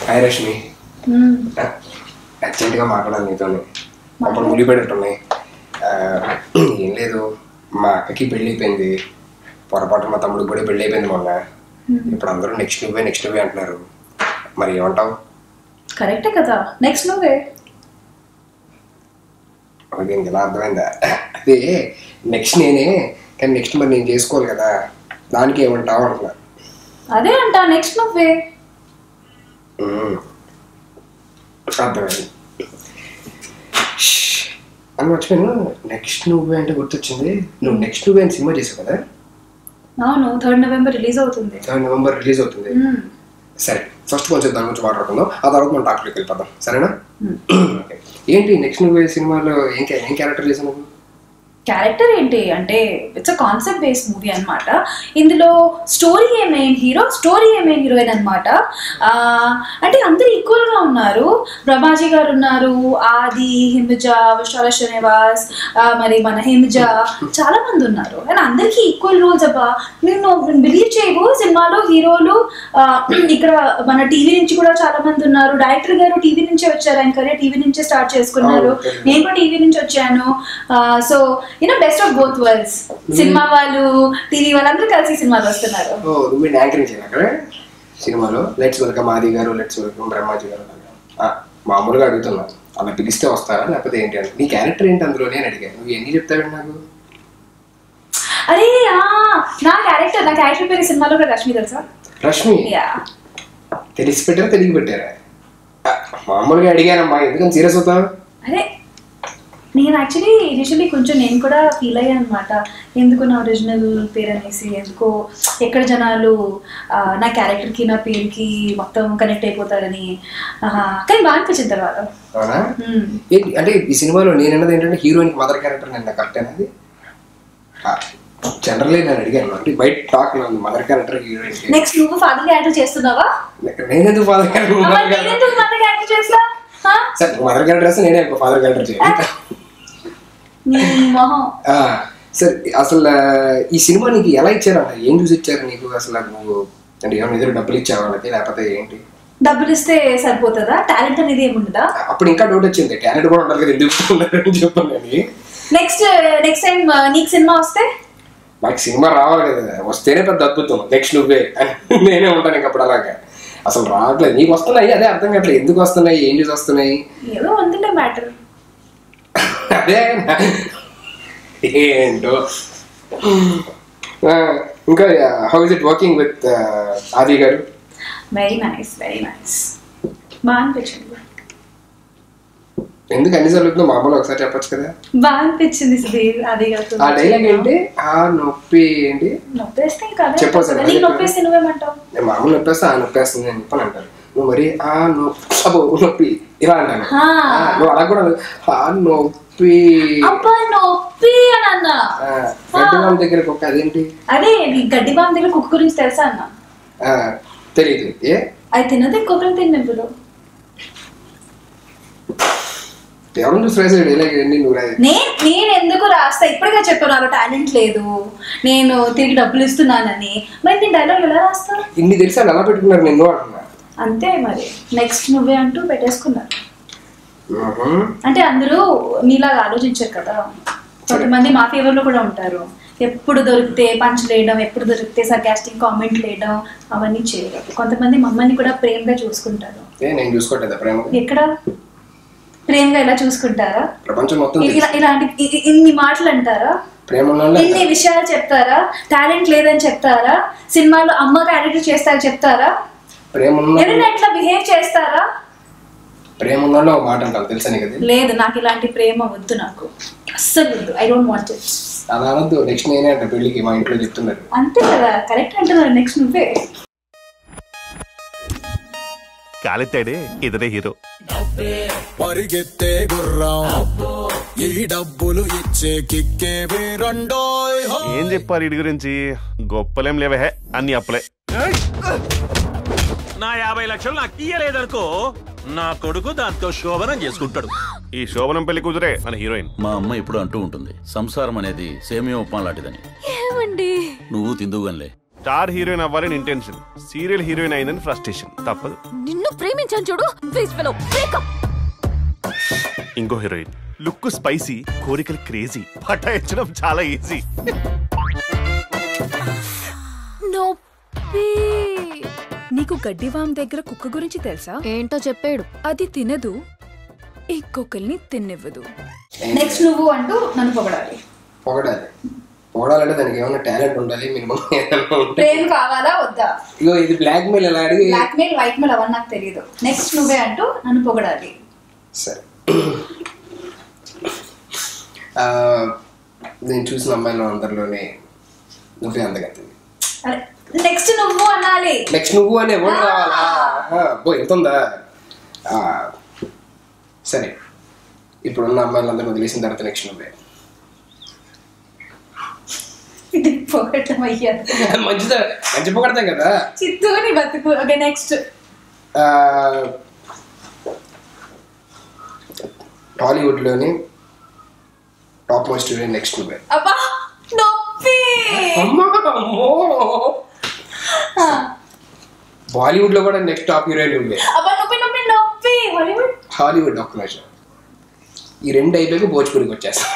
Hi Rashmi అర్జెంటుగా మాట్లాడాలి నీతో అప్పుడు ముడిపెట్టున్నాయి ఏం లేదు మా అక్కకి పెళ్ళి అయిపోయింది పొరపాటు మా తమ్ముడికి కూడా పెళ్ళి అయిపోయింది మొన్న ఇప్పుడు అందరూ నెక్స్ట్ నువ్వే నెక్స్ట్ నువ్వే అంటున్నారు మరి ఏమంటావు కరెక్టే కదా నెక్స్ట్ నువ్వే ఓకే ఇంక ఎలా అర్థమైందా అదే నెక్స్ట్ నేనే కానీ నెక్స్ట్ మరి నేను చేసుకోవాలి కదా దానికి ఏమంటావు అంటున్నా అదే అంట నెక్స్ట్ నువ్వే మ్మ్. అర్థమైంది ష్. అని మర్చిపోయాను నెక్స్ట్ నువ్వే అంటే గుర్తొచ్చింది నువ్వు నెక్స్ట్ నువ్వే అని సినిమా చేసావు కదా అవును థర్డ్ నవంబర్ రిలీజ్ అవుతుంది థర్డ్ నవంబర్ రిలీజ్ అవుతుంది మ్మ్. సరే ఫస్ట్ కొంచెం దాని గురించి మాట్లాడుకుందాం ఆ తర్వాత మనం టాక్లోకి వెళ్ళిపోదాం సరేనా ఓకే. ఏంటి నెక్స్ట్ నువ్వే సినిమాలో ఏం క్యా- ఏం క్యారెక్టర్ చేసావు నువ్వు క్యారెక్టర్ ఏంటి అంటే it's uh concept based movie అన్నమాట ఇందులో స్టోరీ ఏ మెయిన్ హీరో స్టోరీ ఏ మెయిన్ హీరోయిన్ అనమాట అంటే అందరు ఈక్వల్ గా ఉన్నారు బ్రహ్మాజీ గారు ఉన్నారు ఆది హిమజ విశాల శ్రీనివాస్ ఆ, మరి మన హిమజ చాలా మంది ఉన్నారు అండ్ అందరికీ ఈక్వల్ రోల్స్ అబ్బా నేను బిలీవ్ చేయవు సినిమాలో హీరోలు ఆ, ఇక్కడ మన టీవీ నుంచి కూడా చాలా మంది ఉన్నారు డైరెక్టర్ గారు టీవీ నుంచే వచ్చారు ఆయన కరియర్ టీవీ నుంచే స్టార్ట్ చేసుకున్నారు అవును. నేను కూడా టీవీ నుంచి వచ్చాను so you know best of both worlds cinema వాళ్ళు టీవీ వాళ్ళందరూ కలిసి సినిమాలు వస్తున్నారు ఓ నువ్వు యాంకరింగ్ చేయాలి అక్కడ సినిమాలో లెట్స్ వెల్కమ్ ఆది గారు లెట్స్ వెల్కమ్ బ్రహ్మాజీ గారు ఆ, మామూలుగా అడుగుతున్నా అలా పిలిస్తే వస్తారా లేకపోతే ఏంటి అంటే నీ క్యారెక్టర్ ఏంటి అందులో నేను అడిగాను నువ్వు ఎన్ని చెప్తావండి నాకు అరే ఆ, నా క్యారెక్టర్ నా క్యారెక్టర్ పేరు ఈ సినిమాలో కూడా రష్మి తెలుసా రష్మి యా తెలిసి పెట్టారా తెలియ పెట్టారా ఆ, మామూలుగా అడిగానమ్మా ఎందుకని సీరియస్ అవుతావు అరే నేను యాక్చువల్లీ ఇనిషియల్లీ కొంచెం నేను కూడా ఫీల్ అయ్యాను అనమాట ఎందుకు నా ఒరిజినల్ పేరు అనేసి ఎందుకో ఎక్కడ జనాలు ఆ, నా క్యారెక్టర్కి నా పేరుకి మొత్తం కనెక్ట్ అయిపోతారని ఆహా, కానీ బాగా అనిపించిన తర్వాత అవునా మ్మ్. ఏంటి అంటే ఈ సినిమాలో నేను అన్నది ఏంటంటే హీరోయిన్ మదర్ క్యారెక్టర్ నేను కరెక్ట్ అనేది జనరల్లీ నేను అడిగాను అంటే బయట టాక్ ఉంది మదర్ క్యారెక్టర్ హీరోయిన్ నెక్స్ట్ నువ్వు ఫాదర్ క్యారెక్టర్ చేస్తున్నావా నేనెందుకు ఫాదర్ మరి క్యారెక్టర్ నేనెందుకు మదర్ క్యారెక్టర్ చేస్తా ఆ? సరే మదర్ క్యారెక్టర్ వేస్తే నేనే ఫాదర్ క్యారెక్టర్ చేయాలి నీ మొహం ఆ, సరే అసలు ఆ, ఈ సినిమా నీకు ఎలా ఇచ్చారంట ఏం చూసి ఇచ్చారు నీకు అసలు నువ్వు అంటే ఏమైనా ఎదురు డబ్బులు ఇచ్చావు వాళ్ళకి లేకపోతే ఏంటి డబ్బులు ఇస్తే సరిపోతుందా టాలెంట్ అనేది ఏముండదా అప్పుడు ఇంకా డౌట్ వచ్చింది టాలెంట్ కూడా ఉండాలి కదా ఎందుకు ఉన్నారని చెప్పాను నేను నెక్స్ట్ నెక్స్ట్ టైం నీకు సినిమా వస్తే నాకు సినిమా రావాలి కదా వస్తేనే పెద్ద అద్భుతం నెక్స్ట్ నువ్వే అని నేనే ఉంటాను ఇంక అప్పుడు అలాగా అసలు రావట్లేదు నీకు వస్తున్నాయి అదే అర్థం కావట్లేదు ఎందుకు వస్తున్నాయి ఏం చూసి వస్తున్నాయి ఏదో ఉంటుండే మ్యాటర్ అదే ఏంటో ఆ, ఇంకా how is it working with Adi garu very nice very nice బాగా అనిపించింది ఎందుకు అన్ని జరుగుతుందో మామూలు ఒకసారి చెప్పొచ్చు కదా బాగా అనిపించింది సుధీర్ అది కాదు ఆ డైలాగ్ ఏంటి ఆ నొప్పి ఏంటి నొప్పేస్తే ఇంకా అదే చెప్పు అసలు, కదా. నీకు చెప్పు. నొప్పేస్తే నువ్వేమంటావు నేను మామూలు నొప్పేస్తా ఆ నొప్పేస్తుంది అని చెప్పని అంటాను నువ్వు మరి ఆ నొప్పి అబ్బో నొప్పి ఇలా అంటాను ఆ. ఆ, నువ్వు అలా కూడా అనదు. ఆ నొప్పి అబ్బా నొప్పి అని అన్నా ఆ, గడ్డి వాళ్ళ దగ్గరకు ఒక అదేంటి అదే నీ గడ్డి బామ్ దగ్గర కుక్క గురించి తెలుసా అన్న ఆ, తెలీదు ఏ అది తినదు ఇంకొకరిని తిన్నప్పుడు ఎవరు చూసి రాసాడు డైలాగ్ ఏంటి నువ్వు రాయి నేను నేను ఎందుకు రాస్తా ఇప్పటికే చెప్పాను నాకు టాలెంట్ లేదు నేను తిరిగి డబ్బులు ఇస్తున్నానని మరి నేను డైలాగ్ ఎలా రాస్తా ఇన్ని తెలిసి వాళ్ళు ఎలా పెట్టుకున్నారు నిన్ను అంటున్నా అంతే మరి నెక్స్ట్ నువ్వే అంటూ పెట్టేసుకున్నారు మ్హూ. అంటే అందరూ నీలాగా ఆలోచించారు కదా కొంతమంది మా ఫేవర్ లో కూడా ఉంటారు ఎప్పుడు దొరికితే పంచ్ వేయడం ఎప్పుడు దొరికితే సర్కాస్టింగ్ కామెంట్ వేయడం అవన్నీ చేయరు కొంతమంది మమ్మల్ని కూడా ప్రేమగా చూసుకుంటారు ఏ నేను చూసుకోవట్లేదా ప్రేమ ఎక్కడ ప్రేమగా ఇలా చూసుకుంటారా ప్రపంచం మొత్తం ఇ- ఇలా ఇలాంటి ఇ- ఇ- ఇన్ని మాటలు అంటారా ప్రేమ ఉన్నోళ్ళే ఇన్ని విషయాలు చెప్తారా టాలెంట్ లేదని చెప్తారా సినిమాలో అమ్మ క్యారెక్టర్ చేస్తారు చెప్తారా ప్రేమ ఉన్న ఎవరైనా ఇట్లా బిహేవ్ చేస్తారా ప్రేమ ఉన్నోళ్ళు ఒక మాట అంటారు తెలుసా నీకు అది లేదు నాకు ఇలాంటి ప్రేమ వద్దు నాకు అస్సలు వద్దు ఐ డోంట్ వాంట్ ఇట్ అలా అనొద్దు నెక్స్ట్ నేనే అంట పెళ్ళికి మా ఇంట్లో చెప్తున్నారు అంతే కదా కరెక్ట్ అంటున్నారు నెక్స్ట్ నువ్వే కాలెత్తాడే ఇతడే హీరో పరిగెత్తే గుర్రం ఈ డబ్బులు ఇచ్చే కిక్కే వేరండోయ్ హో ఏం చెప్పారు ఇడి గురించి గొప్పలేం లేవే అన్ని అప్పులే నా యాభై లక్షలు నాకు ఇయ్యలేదనుకో నా కొడుకు దాంతో శోభనం చేసుకుంటాడు ఈ శోభనం పెళ్లి కూతురే మన హీరోయిన్ మా అమ్మ ఎప్పుడు అంటూ ఉంటుంది సంసారం అనేది సేమియా ఉప్మా లాంటిదని ఏమండి నువ్వు తిందువుగానిలే స్టార్ హీరోయిన్ అవ్వాలని ఇంటెన్షన్ సీరియల్ హీరోయిన్ అయిందని ఫ్రస్ట్రేషన్ తప్పదు నిన్ను ప్రేమించాను చూడు ప్లీజ్ ఫెలో బ్రేకప్ ఇంకో హీరోయిన్ లుక్ స్పైసీ కోరికలు క్రేజీ పటాయించడం చాలా ఈజీ నొప్పి నీకు గడ్డివాం దగ్గర కుక్క గురించి తెలుసా ఏంటో చెప్పాడు అది తినదు ఇంకొకరిని తిన్నివ్వదు నెక్స్ట్ నువ్వు అంటూ నన్ను పొగడాలి పొగడాలి పొగడాలంటే దానికి ఏమైనా టాలెంట్ ఉండాలి మినిమం ఏదైనా ఉంటే ప్రేమ కావాలా వద్దా ఇగో ఇది బ్లాక్ మెయిల్ ఎలా అడిగి బ్లాక్ మెయిల్ వైట్ మెయిల్ అవన్నీ నాకు తెలియదు నెక్స్ట్ నువ్వే అంటూ నన్ను పొగడాలి సరే ఆ, నేను చూసిన అమ్మాయిలో అందరిలోనే నువ్వే అందగత్తింది అరే నెక్స్ట్ నువ్వు అనాలి నెక్స్ట్ నువ్వు అనే వర్డ్ కావాలా ఆహా, బో ఎంత ఉందా ఆ, సరే ఇప్పుడున్న అమ్మాయిలందరూ వదిలేసిన తర్వాత నెక్స్ట్ నువ్వే ఇది పొగట్టం అయ్యారు మంచిదా మంచి పొగడతాం కదా చిత్తూ నీ బతుకు ఓకే నెక్స్ట్ ఆ, టాలీవుడ్లోని top most heroine next Nuvve అబ్బా నొప్పి అమ్మా, అమ్మో. బాలీవుడ్ లో కూడా నెక్స్ట్ టాప్ హీరోయిన్ ఉంది అబ్బా నొప్పి నొప్పి నొప్పి హాలీవుడ్ హాలీవుడ్ ఒక్క నిమిషం ఈ రెండు అయిపోయాక భోజ్పురికి వచ్చేస్తా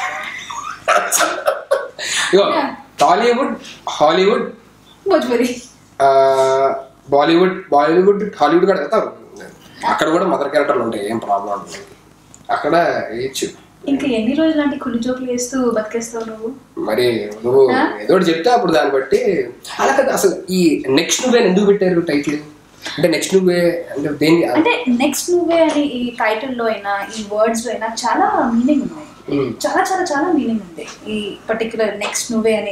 ఇగో టాలీవుడ్ హాలీవుడ్ భోజ్పురి ఆ, బాలీవుడ్ బాలీవుడ్ హాలీవుడ్ కూడా వెళ్తారు అక్కడ కూడా మదర్ క్యారెక్టర్లు ఉంటాయి ఏం ప్రాబ్లం ఉంటుంది అక్కడ వేయచ్చు ఇంకా ఎన్ని రోజులు లాంటి కుళ్ళు జోకులు వేస్తూ బతికేస్తావు నువ్వు మరి నువ్వు ఆ? ఏదో ఒకటి చెప్తే అప్పుడు దాన్ని బట్టి అలా కదా అసలు ఈ నెక్స్ట్ నువ్వే ఎందుకు పెట్టారు టైటిల్ అంటే నెక్స్ట్ నువ్వే అంటే దేని అంటే నెక్స్ట్ నువ్వే అని ఈ టైటిల్ లో అయినా ఈ వర్డ్స్ లో అయినా చాలా మీనింగ్ ఉన్నాయి ఉమ్. చాలా చాలా చాలా మీనింగ్ ఉంది ఈ పర్టికులర్ నెక్స్ట్ నువ్వే అనే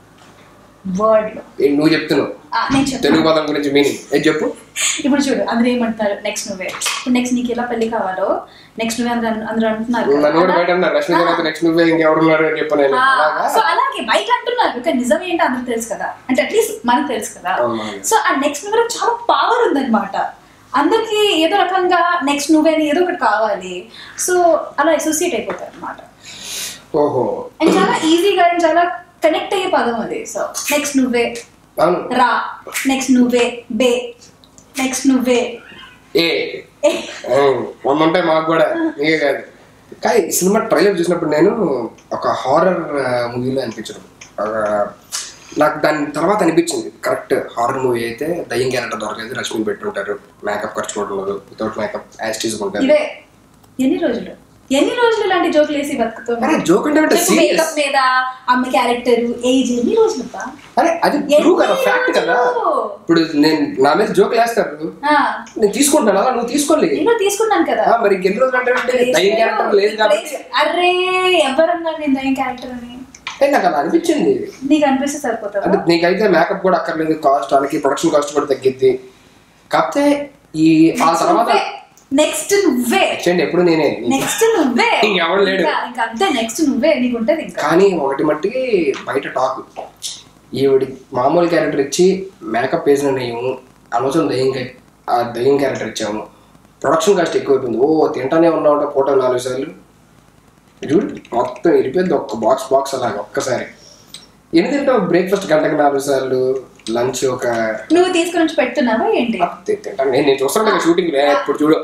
వర్డ్ లో ఏ, నువ్వు చెప్తున్నావు ఆ, నేను చెప్తాను తెలుగు పదం గురించి మీనింగ్ ఏ చెప్పు ఇప్పుడు చూడు అందరూ ఏమంటున్నారు నెక్స్ట్ నువ్వే నెక్స్ట్ నీకు ఎలా పెళ్లి కావాలో నెక్స్ట్ నువ్వే అందరూ అందరూ అంటున్నారు కదా. నన్ను కూడా బయట అన్నారు రష్మి తర్వాత నెక్స్ట్ నువ్వే ఇంకెవరున్నారు అని చెప్పాను నేను ఆ, అలాగా సో అలాగే బయట అంటున్నారు కానీ నిజం ఏంటో అందరికి తెలుసు కదా అంటే అట్లీస్ట్ మనకు తెలుసు కదా అవును. సో ఆ నెక్స్ట్ నువ్వే చాలా పవర్ ఉందన్నమాట అందరికి ఏదో రకంగా నెక్స్ట్ నువ్వే అని ఏదో ఒకటి కావాలి సో అలా అసోసియేట్ అయిపోతారు అనమాట ఓహో అండ్ చాలా ఈజీగా అండ్ చాలా కనెక్ట్ అయ్యే పదం అది సో నెక్స్ట్ నువ్వే అవును రా నెక్స్ట్ నువ్వే బే నెక్స్ట్ నువ్వే ఏ ఏ. వంద ఉంటాయి మాకు కూడా నీకే కాదు కానీ ఈ సినిమా ట్రైలర్ చూసినప్పుడు నేను ఒక హారర్ మూవీలో అనిపించడం ఒక నాకు దాని తర్వాత అనిపించింది కరెక్ట్ హారర్ మూవీ అయితే దయ్యం క్యారెక్టర్ దొరకలేదు రష్మిని పెట్టుంటారు మేకప్ ఖర్చు కూడా ఉండదు వితౌట్ మేకప్ యాజ్ తీసుకుంటారు ఇవే ఎన్ని రోజులు ఎన్ని రోజులు ఇలాంటి జోకులు వేసి అరే బతుకుతావు జోక్ అంటే అంటే సీరియస్ మేకప్ మీద అమ్మ క్యారెక్టర్ ఏజ్ ఎన్ని రోజులు అబ్బా? అరే అది ట్రూ కదా ఎన్ని ఫ్యాక్ట్ కదా రోజులు? ఇప్పుడు నేను నా మీద జోకులు వేస్తారు ఆ, నేను తీసుకుంటాను అలా నువ్వు తీసుకోలేదు నేను తీసుకున్నాను కదా ఆ, మరి ఇంకెన్ని రోజులు అంటే దయ్యం క్యారెక్టర్ లేదు కాబట్టి అరే ఎవరన్నా నేను దయ్యం క్యారెక్టర్ అని అంటే నాకు అలా అనిపించింది నీకు అనిపిస్తే సరిపోతుందా అంటే నీకైతే మేకప్ కూడా అక్కర్లేదు కాస్ట్ వాళ్ళకి ప్రొడక్షన్ కాస్ట్ కూడా తగ్గిద్ది కాకపోతే ఈ ఆ తర్వాత నెక్స్ట్ నువ్వే యాక్చువల్లీ ఎప్పుడు నేనే నెక్స్ట్ నువ్వే ఇంకెవడు లేడు. ఇంకా- ఇంకా అంతే నెక్స్ట్ నువ్వే నీకు ఉంటది ఇంకా కానీ ఒకటి మట్టికి బయట టాక్ ఈవిడి మామూలు క్యారెక్టర్ ఇచ్చి మేకప్ వేసిన నెయ్యము అనవసరం దయ్యం క్యా- ఆ దయ్యం క్యారెక్టర్ ఇచ్చాము ప్రొడక్షన్ కాస్ట్ ఎక్కువైపోయింది ఓ తింటానే ఉన్నావు ఫోటో నాలుగు సార్లు చూడు మొత్తం ఇరిపోయింది ఒక్క బాక్స్ బాక్స్ అలాగా ఒక్కసారి ఎన్ని తింటావు బ్రేక్ఫాస్ట్ గంటకు నాలుగు సార్లు లంచ్ ఒక నువ్వు తీసుకుని వచ్చి పెడుతున్నావా ఏంటి తి- తింటాను నేను నేను చూస్తాను కదా షూటింగ్ ఇప్పుడు చూడు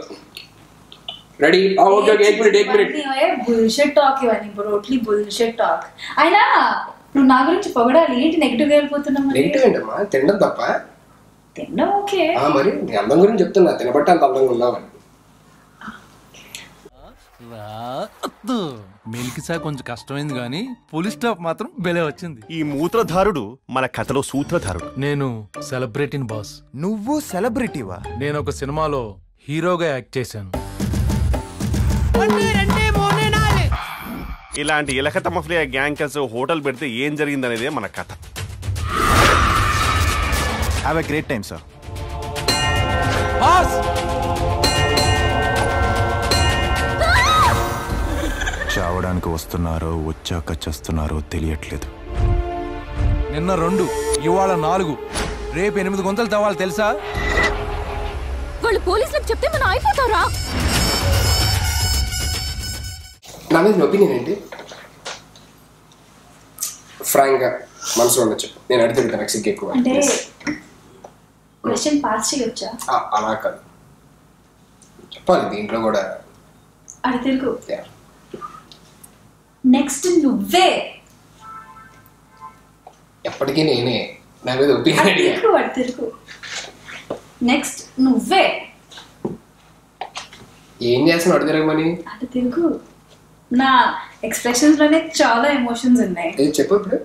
ready okay okay eight minute eight minute bullshit talk ఇవన్నీ బ్రోట్లీ బుల్షెట్ టాక్ అయినా నువ్వు నా గురించి పొగడాలి ఏంటి నెగిటివ్ గా వెళ్ళిపోతున్నావు మరి? నెగిటివ్ ఏంటమ్మా తినడం తప్ప తిన్నా ఓకే ఆ మరి నీ అందం గురించి చెప్తున్నా తినబట్టి అంత అందంగా ఉన్నావని మిల్క్ సా కొంచెం కష్టమైంది కానీ పోలీస్ స్టాప్ మాత్రం బెలే వచ్చింది ఈ మూత్రధారుడు మన కథలో సూత్రధారుడు నేను సెలబ్రిటీని బాస్ నువ్వు సెలబ్రిటీవా నేను ఒక సినిమాలో హీరోగా యాక్ట్ చేశాను ఇలాంటి ఇలకత మఫ్లియా గ్యాంగ్ కలిసి హోటల్ పెడితే ఏం జరిగిందనేదే మన కథ have a great time sir boss చావడానికి వస్తున్నారో వచ్చాక చస్తున్నారో తెలియట్లేదు నిన్న రెండు ఇవాళ నాలుగు రేపు ఎనిమిది గొంతలు తవ్వాలి తెలుసా వాళ్ళు పోలీసులకు చెప్తే మనం అయిపోతారా నా మీద ఒపీనియన్ ఏంటి ఫ్రాంక్ గా మనసులో ఉందో చెప్పు నేను అడుగుతాను నాకు సిగ్గు ఎక్కువ అంటే క్వశ్చన్ పాస్ చేయొచ్చా ఆ, అలా కాదు చెప్పాలి దీంట్లో కూడా అది తిరుగు yeah. నెక్స్ట్ నువ్వే ఎప్పటికీ నేనే నా మీద ఒపీనియన్ అది అడిగా తిరుగు అది తిరుగు నెక్స్ట్ నువ్వే ఏం చేస్తున్నావు అడు తిరగమని అది తిరుగు నా ఎక్స్ప్రెషన్స్ లోనే చాలా ఎమోషన్స్ ఉన్నాయి ఏది చెప్పు ఇప్పుడు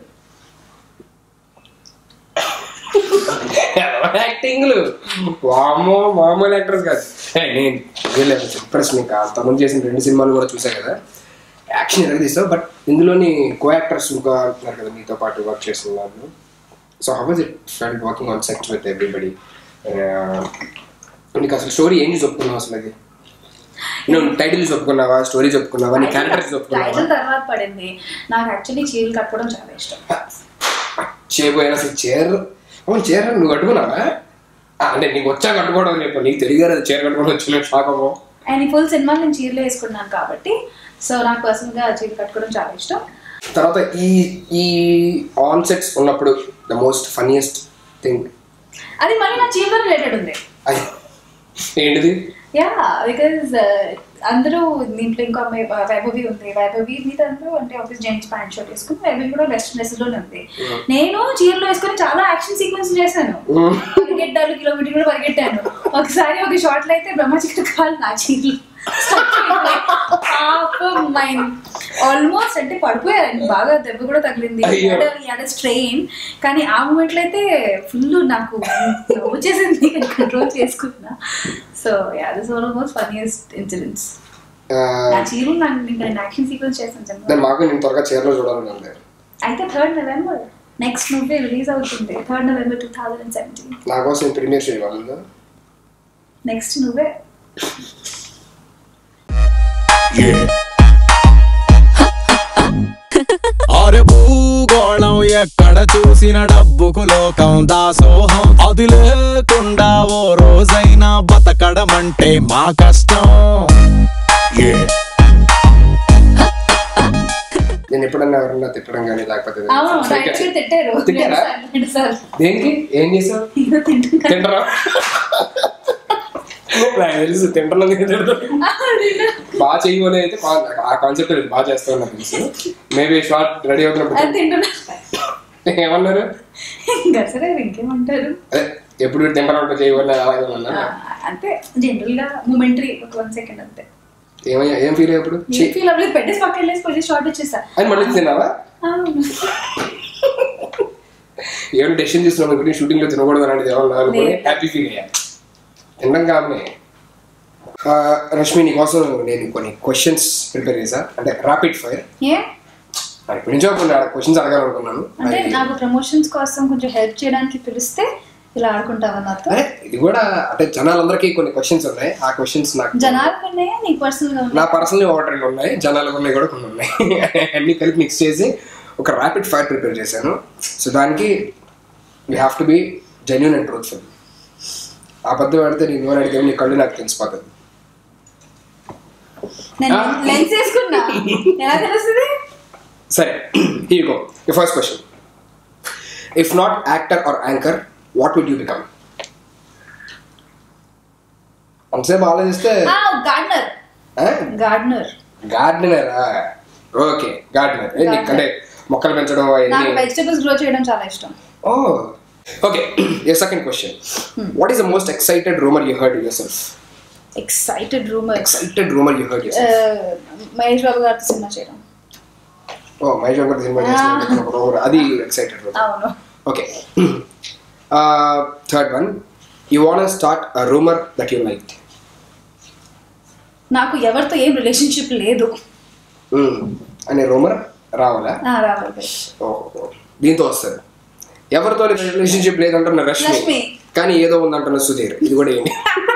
యాక్టింగ్లు వామో మామూలు యాక్టర్స్ కాదు ఏ, నేను చెప్పేసి నీకు అంతమంది చేసిన రెండు సినిమాలు కూడా చూసా కదా యాక్షన్ ఎలాగ తీస్తావు బట్ ఇందులోని కో యాక్టర్స్ ఇంకా ఉన్నారు కదా మీతో పాటు వర్క్ చేస్తున్నారు so how was it start working on set with everybody నీకు అసలు స్టోరీ ఏం చూసి ఒప్పుకున్నావు అసలు అది నువ్వు టైటిల్స్ ఒప్పుకున్నావా స్టోరీస్ ఒప్పుకున్నావా నీ క్యారెక్టర్స్ ఒప్పుకున్నావా టైటిల్ తర్వాత పడింది నాకు యాక్చువల్లీ చీరలు కట్టుకోవడం చాలా ఇష్టం చేయబోయిన అసలు చీర అవును చీర నువ్వు కట్టుకున్నావా ఆ, అంటే నీకు వచ్చా కట్టుకోవడం చెప్పు నీకు తెలియదు అది చీర కట్టుకోవడం వచ్చిన షాక్ అవ్వం అండ్ ఈ ఫుల్ సినిమా నేను చీరలు వేసుకున్నాను కాబట్టి సో నాకు పర్సనల్ గా చీరలు కట్టుకోవడం చాలా ఇష్టం తర్వాత ఈ ఈ ఆన్ సెట్స్ ఉన్నప్పుడు ద మోస్ట్ ఫన్నీయెస్ట్ థింగ్ అది మళ్ళీ నా చీరలో రిలేటెడ్ ఉంది అది ఏంటిది యా బికాజ్ అందరూ దీంట్లో ఇంకో అమ్మాయి uh, వైభవి ఉంది వైభవి మీద అందరూ అంటే ఆఫీస్ జెంట్స్ ప్యాంట్ షర్ట్ వేసుకుని వైభవి కూడా వెస్ట్రన్ డ్రెస్ లోనే ఉంది నేను చీరలో వేసుకుని చాలా యాక్షన్ సీక్వెన్స్ చేశాను పరిగెట్టాలు కిలోమీటర్ కూడా పరిగెట్టాను ఒకసారి ఒక షార్ట్ లో అయితే బ్రహ్మచిత్ర కాలు నా చీరలు మైండ్ ఆల్మోస్ట్ అంటే పడిపోయారండి బాగా దెబ్బ కూడా తగిలింది అయ్యో. స్ట్రెయిన్ కానీ ఆ మూమెంట్ లో అయితే ఫుల్ నాకు వచ్చేసింది కంట్రోల్ చేసుకున్నా so yeah this one of most funniest incidents నా చీరు నాకు నేను యాక్షన్ సీక్వెన్స్ చేశాను దాని జనరల్ మాకు నేను త్వరగా చీరలో చూడాలని ఉంది అయితే third November next movie release అవుతుంది third November two thousand and seventeen నా కోసం నేను ప్రీమియర్ చేయాలి నెక్స్ట్ నువ్వే అరే భూగోళం ఎక్కడ చూసిన డబ్బుకు లోకం దాసోహం అది లేకుండా ఓ రోజైనా బతకడమంటే మా కష్టం Yeah. నేను ఎప్పుడన్నా ఎవరన్నా తిట్టడం కానీ లేకపోతే అవును డైరెక్ట్ గా తిట్టారు తిట్టారా? రెండు సార్లు దేనికి ఏం చేసావు ఏదో తింటున్నా తింటరా నాకు తెలుసు తింటలేదు తిడతారు బాగా చేయమని అయితే కా- ఆ కాన్సెప్ట్ బాగా చేస్తాను నాకు తెలుసు మేబీ షార్ట్ రెడీ అది అవుతున్నప్పుడు తింటున్నా ఏమన్నారు ఇంకా సరే ఇంకేమంటారు అదే ఎప్పుడు వీడు తింటారా ఉంటా చేయమని అలాగే అన్నారు ఆ, అంటే జనరల్ గా మూమెంటరీ ఒక వన్ సెకండ్ అంతే ఏమయ్యా ఏం ఫీల్ అయ్యప్పుడు ఛీ, ఏం ఫీల్ అవ్వలేదు పెట్టేసి పక్కన వెళ్ళేసి పోయి షార్ట్ వచ్చేసా అని మళ్ళీ తిన్నావా అవును. ఏమైనా డెసిషన్ తీసుకున్నాం ఇప్పుడు షూటింగ్ లో తినకూడదు అలాంటిది ఏమన్నా అనుకుని లేదు. హ్యాపీ ఫీల్ అయ్యా తినడం కామనే ఆ, రష్మి నీ కోసం నేను కొన్ని క్వశ్చన్స్ ప్రిపేర్ చేశా అంటే ర్యాపిడ్ ఫైర్ ఏ ఇప్పటి నుంచో కొన్ని క్వశ్చన్స్ అడగాలనుకున్నాను అంటే అది- నాకు ప్రమోషన్స్ కోసం కొంచెం హెల్ప్ చేయడానికి పిలిస్తే ఇలా ఆడుకుంటావా నాతో అరే ఇది కూడా అంటే జనాలందరికీ కొన్ని క్వశ్చన్స్ ఉన్నాయి ఆ క్వశ్చన్స్ నాకు జనాలకు ఉన్నాయా నీకు పర్సనల్ గా నా ఉన్నాయా పర్సనల్ ఒకటి రెండు ఉన్నాయి జనాలకు ఉన్నాయి కూడా కొన్ని ఉన్నాయి అన్ని కలిపి మిక్స్ చేసి ఒక ర్యాపిడ్ ఫైర్ ప్రిపేర్ చేశాను సో దానికి you have to be genuine and truthful అబద్ధం ఆడితే నేను ఎవరు అడిగితే నీ కళ్ళు నాకు తెలిసిపోతుంది నేను ఆ. లెన్స్ వేసుకున్నా ఎలా తెలుస్తుంది సరే ఈ go the first question if not actor or anchor what would you become అంతసేపు ఆలోచిస్తే gardener gardener gardener okay gardener Gardener. అంటే మొక్కలు పెంచడం నాకు అవన్నీ వెజిటబుల్స్ గ్రో చేయడం చాలా ఇష్టం oh okay your second question what is the most excited rumor you heard yourself excited rumor excited rumor you heard yourself Mahesh Babu గారితో సినిమా చేయడం ఓ మహేష్ బాబు సినిమా చేసిన ఒక rumor అది ఎక్సైటెడ్ rumor అవును okay uh, third one you want to start a rumor that you liked నాకు ఎవరితో ఏం రిలేషన్షిప్ లేదు mm. అనే రూమర్ రావాలా ఆ, రావాలి ఓహో దీంతో వస్తుంది ఎవరితో రిలేషన్షిప్ లేదంటున్న రష్మి రష్మి. కానీ ఏదో ఉందంటున్న సుధీర్ ఇది కూడా ఏంటి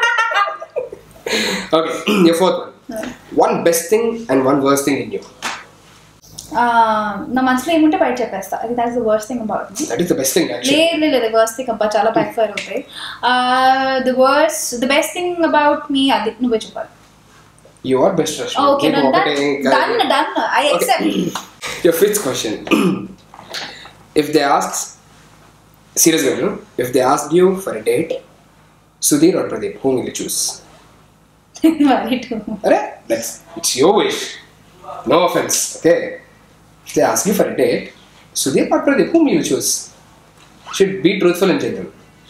okay fourth one one best thing and one worst thing in you ఆ, నా మనసులో ఏముంటే బయట చెప్పేస్తా అది that's the worst thing about me that is the best thing actually లేదు లేదు వర్స్ట్ థింగ్ అబ్బా చాలా బ్యాక్ ఫైర్ అవుతాయి the worst the best thing about me అది నువ్వే చెప్పాలి you are best Rashmi okay నీకు ఒకటే done done I Okay. Except Your fifth question. If they ask serious గా if they ask you for a date Sudheer or Pradeep whom will choose Very true. అరే that's it's your wish no offence okay if they ask you for a date Sudheer or Pradeep whom will choose should be truthful and genuine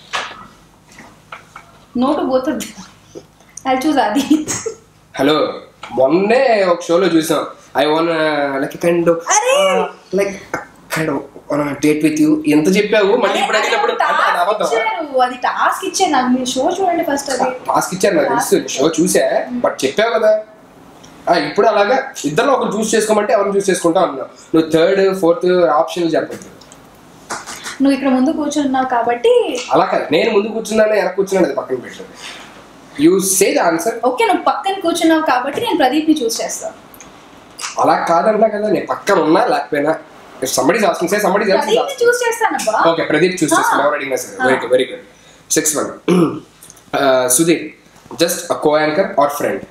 No to both of them. I'll choose Adi. Hello మొన్నే ఒక షోలో చూసాం I want like kind like kind date with you ఎంత చెప్పావు మళ్ళీ ఇప్పుడు అడిగినప్పుడు అంటే అది అబద్ధం ఇచ్చారు అది టాస్క్ ఇచ్చారు నాకు మీరు షో చూడండి ఫస్ట్ అది టాస్క్ ఇచ్చారు నాకు తెలుసు షో చూసా బట్ చెప్పావు కదా ఆ, ఇప్పుడు అలాగా ఇద్దరు ఒకరు చూస్ చేసుకోమంటే ఎవరు చూస్ చేసుకుంటావు అన్నావు నువ్వు థర్డ్ ఫోర్త్ ఆప్షన్ చెప్పొద్దు నువ్వు ఇక్కడ ముందు కూర్చున్నావు కాబట్టి అలా కాదు నేను ముందు కూర్చున్నాను వెనక కూర్చున్నాను అది పక్కన పెట్టు you say the answer okay నువ్వు పక్కన కూర్చున్నావు కాబట్టి నేను ప్రదీప్ ని చూస్ చేస్తాను అలా కాదన్నా కదా నేను పక్కన ఉన్నా లేకపోయినా somebody asking say somebody Pradeep ని చూస్ చేస్తానబ్బా ఓకే ప్రదీప్ చూస్ చేసుకుని ఎవరు అడిగినా సరే very good very good six one Sudheer just a co anchor or friend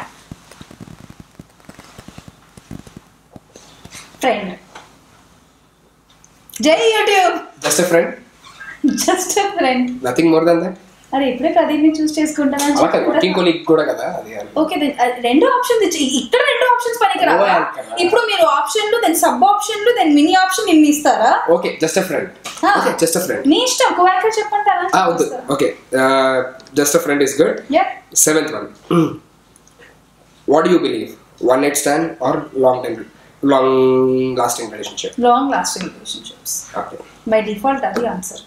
friend జై YouTube just a friend just friend nothing more than that అరే ఇప్పుడే ప్రదీప్ ని చూస్ చేసుకుంటానని అలా కాదు చెప్పి వర్కింగ్ కొలీగ్ కూడా కదా అది ఓకే దెన్, అది రెండు ఆప్షన్స్ ఇచ్చి ఇక్కడ రెండు ఆప్షన్స్ పనికి రావా ఓ, అంకరా. ఇప్పుడు మీరు ఆప్షన్లు దెన్ సబ్ ఆప్షన్లు దెన్ మినీ ఆప్షన్ ఇన్ని ఇస్తారా okay just a friend Ah. Okay just a friend మీ ఇష్టం ఒక వ్యాఖ్య చెప్పండి అలా ఆ వద్దు okay just a friend is good Yep. Seventh one what you believe one night stand or long time long lasting relationship long lasting relationships okay by default అది answer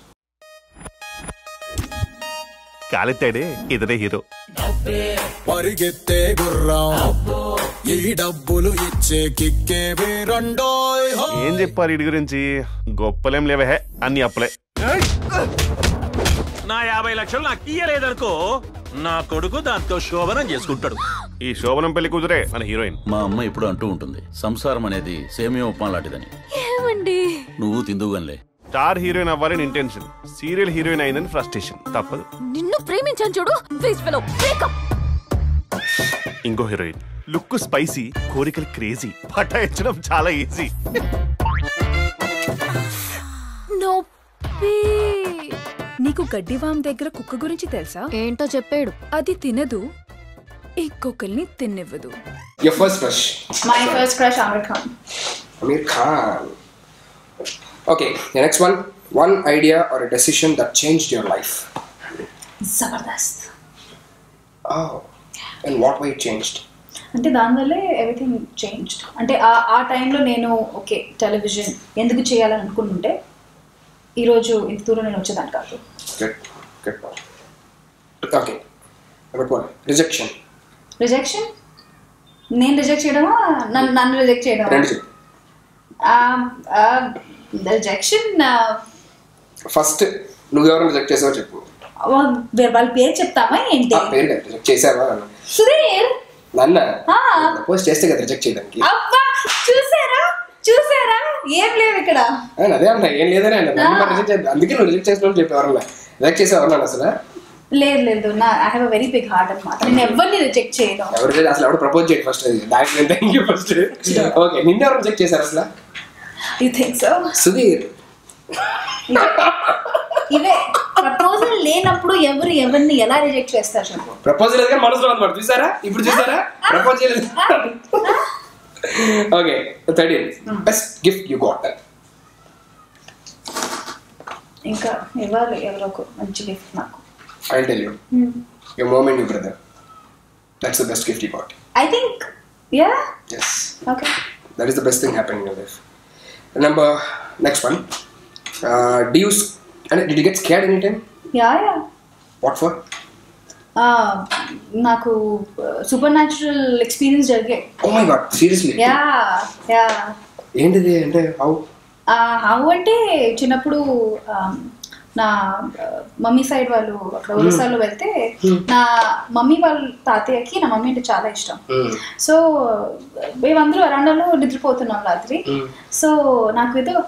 కాలెత్తాడే ఇతడే హీరో పరిగెత్తే గుర్రం ఈ డబ్బులు ఇచ్చే కిక్కే రెండోయ్ హో. ఏం చెప్పారు ఇడి గురించి గొప్పలేం లేవే హే అన్ని అప్పులే నా యాభై లక్షలు నాకు ఇయ్యలేదనుకో నా కొడుకు దాంతో శోభనం చేసుకుంటాడు ఈ శోభనం పెళ్లి కూతురే మన హీరోయిన్ మా అమ్మ ఇప్పుడు అంటూ ఉంటుంది సంసారం అనేది సేమియా ఉప్మా లాంటిదని ఏమండి నువ్వు తిందుగానిలే స్టార్ హీరోయిన్ అవ్వాలని ఇంటెన్షన్ సీరియల్ హీరోయిన్ అయిందని ఫ్రస్ట్రేషన్ తప్పదు నిన్ను ప్రేమించాను చూడు ప్లీజ్ ఫెలో బ్రేకప్ ఇంకో హీరోయిన్ లుక్ స్పైసీ కోరికలు క్రేజీ పటాయించడం చాలా ఈజీ నొప్పి నీకు గడ్డివాం దగ్గర కుక్క గురించి తెలుసా ఏంటో చెప్పాడు అది తినదు ఇంకొకరిని తిన్నివ్వదు your first crush my first crush Aamir Khan Amir Khan. Okay, the next one. One idea or a decision that changed your life. Jabardasth Oh, and what way it changed? అంటే దానివల్లే ఎవ్రీథింగ్ చేంజ్డ్ అంటే ఆ ఆ టైంలో నేను ఓకే టెలివిజన్ ఎందుకు చేయాలని అనుకుంటుంటే ఈరోజు ఇంత దూరం నేను వచ్చేదాన్ని కాదు Good, good. Okay, number one. Rejection. Rejection నేను రిజెక్ట్ చేయడమా నన్ను నన్ను రిజెక్ట్ చేయడమా రెండు చెప్పు రిజెక్షన్ ఫస్ట్ నువ్వు ఎవరైనా రిజెక్ట్ చేసావో చెప్పు వాళ్ళ పేరు చెప్తామా ఏంటి ఆ పేరు కదా రిజెక్ట్ చేసావా అన్న సుధీర్ నన్న ఆ. ప్రపోజ్ చేస్తే కదా రిజెక్ట్ చేయడానికి అబ్బా చూసారా చూసారా ఏం లేదు ఇక్కడ ఆ, అదే అన్న ఏం లేదనే అన్న నన్ను మరి రిజెక్ట్ చేద్దాం అందుకే నువ్వు రిజెక్ట్ చేసిన చెప్పి ఎవరన్నా రిజెక్ట్ చేసావు ఎవరన్నా అసలు లేదు లేదు నా I have a very big heart అనమాట నేను ఎవరిని రిజెక్ట్ చేయను ఎవరు చేసి- అసలు ఎవరు ప్రపోజ్ చేయడు ఫస్ట్ అది దానికి నేను థ్యాంక్ యూ ఫస్ట్ ఓకే నిన్న ఎవరు రిజెక్ట్ చేశారు అసలు యూ థింక్ సో సుధీర్ ఇవే ప్రపోజల్ లేనప్పుడు ఎవరు ఎవరిని ఎలా రిజెక్ట్ చేస్తారు చెప్పు ప్రపోజల్ లేదు కానీ మనసులో అనమాట చూసారా ఇప్పుడు చూసారా ప్రపోజ్ చేయలేదు okay thirteen best gift you got ఇంకా ఇవ్వాలి ఎవరో ఒక మంచి గిఫ్ట్ నాకు I tell you your mom and you brother that's the best gift you got I think yeah yes okay that is the best thing happen in your life number next one do you అంటే did get scared any time yeah yeah what for నాకు supernatural experience జరిగాయి oh my god seriously yeah yeah ఏంటిది అంటే how how అంటే చిన్నప్పుడు um, నా mummy side వాళ్ళు అక్కడ ఒరిస్సాలో వెళ్తే నా మమ్మీ వాళ్ళ తాతయ్యకి నా మమ్మీ అంటే చాలా ఇష్టం సో మేమందరూ వరండాలో నిద్రపోతున్నాం రాత్రి సో నాకు ఏదో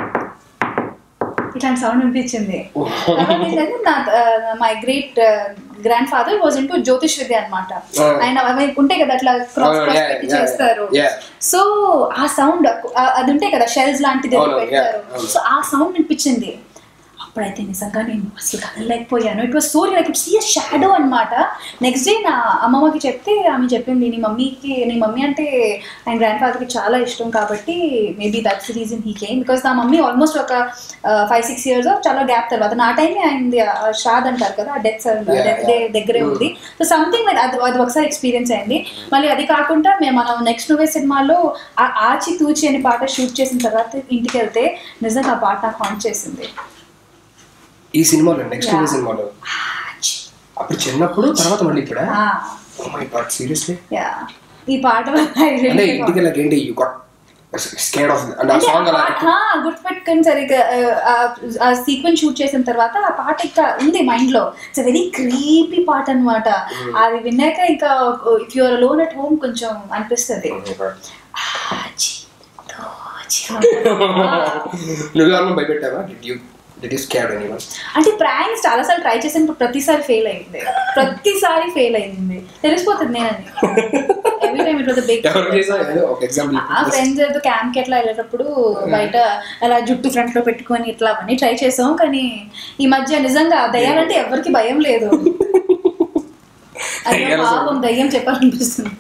ఇట్లాంటి సౌండ్ వినిపించింది తర్వాత ఏంటంటే నా my great grandfather was into జ్యోతిష్ విద్య అనమాట Ah. ఆయన అవి ఉంటాయి కదా అట్లా క్రాస్ Oh, క్రాస్ yeah, పెట్టి yeah, చేస్తారు yeah. సో ఆ సౌండ్ అది ఉంటాయి కదా షెల్స్ లాంటిది ఏదో అవును, yeah, పెడతారు అవును. సో ఆ సౌండ్ వినిపించింది అప్పుడైతే నిజంగా నేను అసలు కదలలేకపోయాను it was so like it's see shadow అనమాట నెక్స్ట్ డే నా అమ్మమ్మకి చెప్తే ఆమె చెప్పింది నీ మమ్మీకి నీ మమ్మీ అంటే ఆయన గ్రాండ్ ఫాదర్కి చాలా ఇష్టం కాబట్టి maybe that's reason he came because నా మమ్మీ ఆల్మోస్ట్ ఒక ఫైవ్ సిక్స్ ఇయర్స్ చాలా గ్యాప్ తర్వాత నా టైమే అయింది ఆ షాద్ అంటారు కదా ఆ డెత్ Yeah, డెత్ yeah. దగ్గరే ఉంది సో సంథింగ్ లైక్ అది అది ఒకసారి ఎక్స్పీరియన్స్ అయింది మళ్ళీ అది కాకుండా మేము మనం నెక్స్ట్ నువ్వే సినిమాలో ఆ ఆచి తూచి అనే పాట షూట్ చేసిన తర్వాత ఇంటికి వెళ్తే నిజంగా ఆ పాట నాకు హాంట్ చేసింది ఈ సినిమాలో నెక్స్ట్ Yeah. సినిమాలో అప్పుడు చిన్నప్పుడు తర్వాత మళ్ళీ ఇప్పుడా ఆ, మై గాడ్ సీరియస్లీ yeah. ఈ పాట వల్ల I really అంటే got- ఇంటికి వెళ్ళాక ఏంటి యూ గాట్ స్కేడ్ ఆఫ్ అంటే ఆ అంటే సాంగ్ ఆ అలా పాట- ఆ, గుర్తుపెట్టుకొని సరిగ్గా ఆ, ఆ సీక్వెన్స్ షూట్ చేసిన తర్వాత ఆ పాట ఇంకా ఉంది మైండ్ లో ఇట్స్ వెరీ క్రీపీ పాట అన్నమాట అది విన్నాక ఇంకా if you're alone at home కొంచెం అనిపిస్తుంది ఆచి తోచి. నువ్వు ఎవరన్నా భయపెట్టావా did you did you scared anyone అంటే ప్రాంక్స్ చాలా సార్లు ట్రై చేసాను ప్రతిసారి ఫెయిల్ అయింది ప్రతిసారి ఫెయిల్ అయింది తెలిసిపోతుంది నేనని every time it was big ఎవరు చేసావు ఏదో ఒక ఎగ్జాంపుల్ ఆ ఫ్రెండ్స్ ఏదో క్యాంప్ కి ఎట్లా వెళ్ళేటప్పుడు బయట అలా జుట్టు ఫ్రంట్ లో పెట్టుకొని ఇట్లా అవన్నీ ట్రై చేసాం కానీ ఈ మధ్య నిజంగా దయ్యాలంటే ఎవరికి భయం లేదు అయ్యో దయ్యాలు అసలు- పాపం దయ్యం చెప్పాలనిపిస్తుంది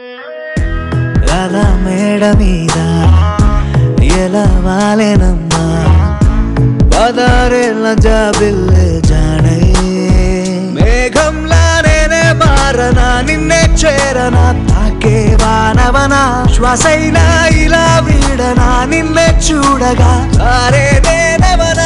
అలా మేడ మీద ఎలా వాలేనమ్మా పదారేళ్ళ జాబిల్లే జానై మేఘంలా నేనే మారనా నిన్నే చేరనా తాకే వానవనా శ్వాసైనా ఇలా వీడనా నిన్నే చూడగా సారే నేనవనా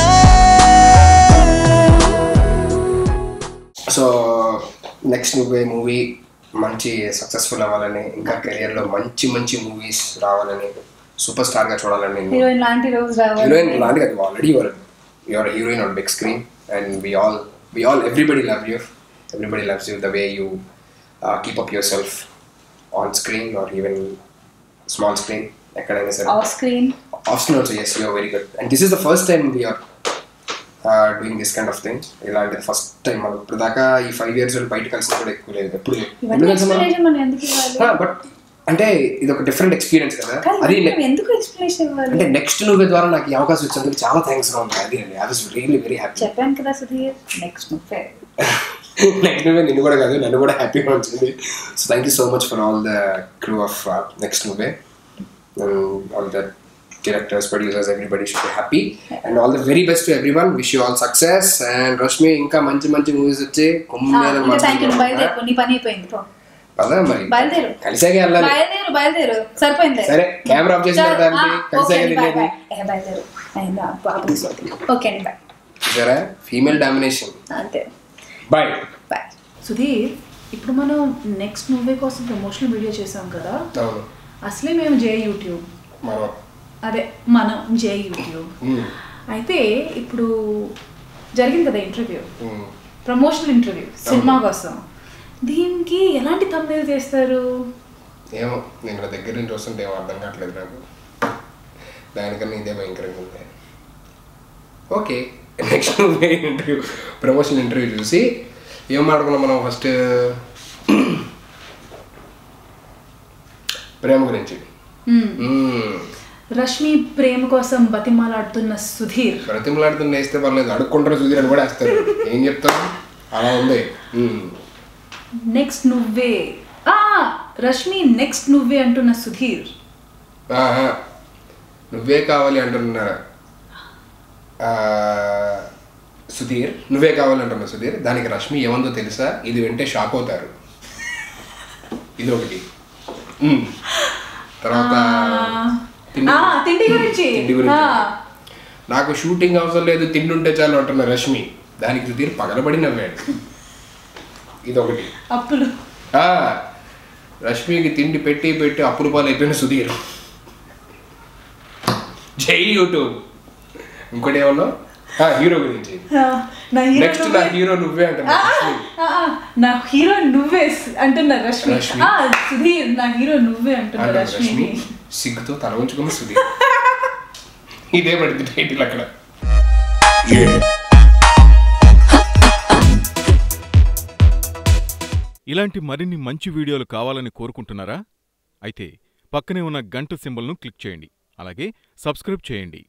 సో నెక్స్ట్ నువ్వే మూవీ మంచి సక్సెస్ఫుల్ అవ్వాలని ఇంకా కెరియర్లో మంచి మంచి మూవీస్ రావాలని సూపర్ స్టార్గా చూడాలని హీరోయిన్ లాంటి రోజు రావాలి హీరోయిన్ లాంటి కదా already your your heroine on big screen and we all we all everybody love you everybody loves you the way you keep up yourself on screen or even small screen ఎక్కడైనా సరే off screen off screen also yes you're very good and this is the first time we're doing this kind of thing ఇలాంటిది first time మనం ఇప్పుడు దాకా ఈ five years బయట కలిసి కూడా ఎక్కువ లేదు ఎప్పుడు లేదు. ఇవన్నీ ఎప్పుడు కలిసి మనం ఎక్స్ప్లెనేషన్ మనం ఎందుకు ఇవ్వాలి బట్ అంటే ఇది ఒక డిఫరెంట్ ఎక్స్పీరియన్స్ కదా కానీ అది మనం ఎందుకు ఎక్స్ప్లెనేషన్ ఇవ్వాలి అంటే నెక్స్ట్ నువ్వే ద్వారా నాకు ఈ అవకాశం వచ్చినందుకు చాలా థ్యాంక్స్ గా ఉంది అది అండి I was really very happy చెప్పాను కదా సుధీర్ నెక్స్ట్ నువ్వే నెక్స్ట్ నువ్వే నిన్ను కూడా కాదు నన్ను కూడా హ్యాపీగా వచ్చింది so thank you so much for all the crew of next Nuvve all the directors producers everybody should be happy and all the very best to everyone wish you all success and Rashmi ఇంకా మంచి మంచి movies వచ్చి కుమ్మేర ఇంకా thank you బయలుదేరు నీ పని అయిపోయింది పో. పదా మరి బయలుదేరు కలిసాకే వెళ్ళాలి బయలుదేరు బయలుదేరు సరిపోయింది సరే, కెమెరా ఆఫ్ చేసిన చాలు. దానికి ఆ, కలిసే ఓకే అండి, బాయ్, వెళ్ళేది. బాయ్. ఏ, బయలుదేరు అయిందా బాబు ఓకే అండి బాయ్ చూసారా ఫీమేల్ డామినేషన్ అంతే బాయ్ బాయ్ సుధీర్ ఇప్పుడు మనం నెక్స్ట్ మూవీ కోసం ప్రమోషనల్ వీడియో చేసాం కదా అవును అసలే మేము జే యూట్యూబ్ మనం అదే మనం జే యూట్యూబ్ మ్మ్. అయితే ఇప్పుడు జరిగింది కదా ఇంటర్వ్యూ మ్మ్. ప్రమోషనల్ ఇంటర్వ్యూ సినిమా కోసం దీనికి ఎలాంటి తమ్ముళ్ళు చేస్తారు ఏమో నేను నా దగ్గర నుంచి వస్తుంటే ఏమో అర్థం కావట్లేదు నాకు దానికన్నా ఇదే భయంకరంగా ఉంది okay next interview promotion interview చూసి ఏం మాట్లాడుకున్నాం మనం ఫస్ట్ ప్రేమ గురించి మ్మ్. మ్మ్. రష్మి ప్రేమ కోసం బతిమాలాడుతున్న సుధీర్ బ్రతిమలాడుతున్న వేస్తే పర్లేదు అడుక్కుంటారు సుధీర్ అని కూడా వేస్తారు ఏం చెప్తారు అలా ఉంది మ్మ్. నెక్స్ట్ నువ్వే ఆ రష్మి నెక్స్ట్ నువ్వే అంటున్న సుధీర్ ఆహా. నువ్వే కావాలి అంటున్నా ఆ, సుధీర్ నువ్వే కావాలి అంటున్నా సుధీర్ దానికి రష్మి ఏమందో తెలుసా ఇది వింటే షాక్ అవుతారు ఇది ఒకటి ఉమ్. తర్వాత తిండి ఆ, తిండి గురించి తిండి గురించి ఆ, నాకు షూటింగ్ అవసరం లేదు తిండి ఉంటే చాలు అంటున్న రష్మి దానికి సుధీర్ పగలబడి నవ్వాడు ఇది ఒకటి అప్పులు ఆ, రష్మికి తిండి పెట్టి పెట్టి అప్పులు పాలు అయిపోయిన సుధీర్ జై యూట్యూబ్ ఇంకోటి ఏమన్నా హీరో గురించి ఆ, నా హీరో నెక్స్ట్ నా హీరో నువ్వే అంటున్నా రష్మి ఆ, ఆ, నా హీరో నువ్వే అంటున్న రష్మి రష్మి. ఆ, సుధీర్ నా హీరో నువ్వే అంటున్న అంటున్న రష్మి రష్మి సిగ్గుతో తల ఉంచుకున్న సుధీర్ ఇదే పడింది టైటిల్ అక్కడ ఇలాంటి మరిన్ని మంచి వీడియోలు కావాలని కోరుకుంటున్నారా అయితే పక్కనే ఉన్న గంట సింబల్ను క్లిక్ చేయండి అలాగే సబ్స్క్రైబ్ చేయండి